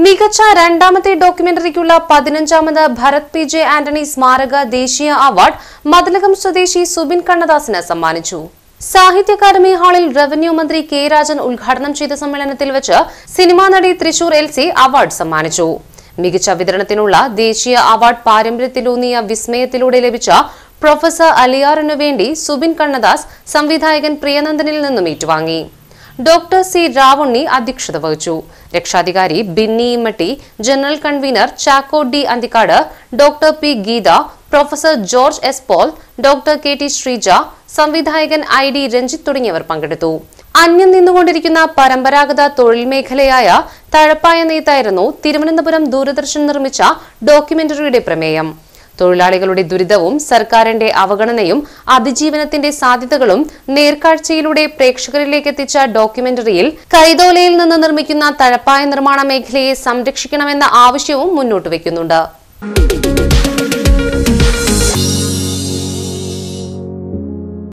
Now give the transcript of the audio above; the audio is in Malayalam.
മികച്ച രണ്ടാമത്തെ ഡോക്യുമെന്ററിക്കുള്ള പതിനഞ്ചാമത് ഭരത് പി ജെ ആന്റണി സ്മാരക ദേശീയ അവാർഡ് മതിലകം സ്വദേശി സുബിൻ കണ്ണദാസിന് സമ്മാനിച്ചു സാഹിത്യ അക്കാദമി ഹാളിൽ റവന്യൂ മന്ത്രി കെ രാജൻ ഉദ്ഘാടനം ചെയ്ത സമ്മേളനത്തിൽ വെച്ച് സിനിമാ നടി തൃശൂർ എൽ സി അവാർഡ് സമ്മാനിച്ചു മികച്ച വിതരണത്തിനുള്ള ദേശീയ അവാർഡ് പാരമ്പര്യത്തിലൂന്നിയ വിസ്മയത്തിലൂടെ ലഭിച്ച പ്രൊഫസർ അലിയാറിനു വേണ്ടി സുബിൻ കണ്ണദാസ് സംവിധായകൻ പ്രിയനന്ദനിൽ നിന്നും ഏറ്റുവാങ്ങി ഡോക്ടർ സി രാവുണ്ണി അധ്യക്ഷത വഹിച്ചു രക്ഷാധികാരി Binny Immatty general convener Chacko D Anthikad doctor P Geetha professor George S Paul doctor K T Sreeja സംവിധായകൻ ഐ ഡി രഞ്ജിത്ത് തുടങ്ങിയവർ പങ്കെടുത്തു അന്യം നിന്നുകൊണ്ടിരിക്കുന്ന പരമ്പരാഗത തൊഴിൽ മേഖലയായ തഴപ്പായ നെയ്ത്തായിരുന്നു തിരുവനന്തപുരം ദൂരദർശൻ നിർമ്മിച്ച ഡോക്യുമെന്ററിയുടെ പ്രമേയം തൊഴിലാളികളുടെ ദുരിതവും സർക്കാരിന്റെ അവഗണനയും അതിജീവനത്തിന്റെ സാധ്യതകളും നേർക്കാഴ്ചയിലൂടെ പ്രേക്ഷകരിലേക്ക് എത്തിച്ച ഡോക്യുമെന്ററിയിൽ കൈതോലയിൽ നിന്ന് നിർമ്മിക്കുന്ന തഴപ്പായ നിർമ്മാണ മേഖലയെ സംരക്ഷിക്കണമെന്ന ആവശ്യവും മുന്നോട്ട് വയ്ക്കുന്നുണ്ട്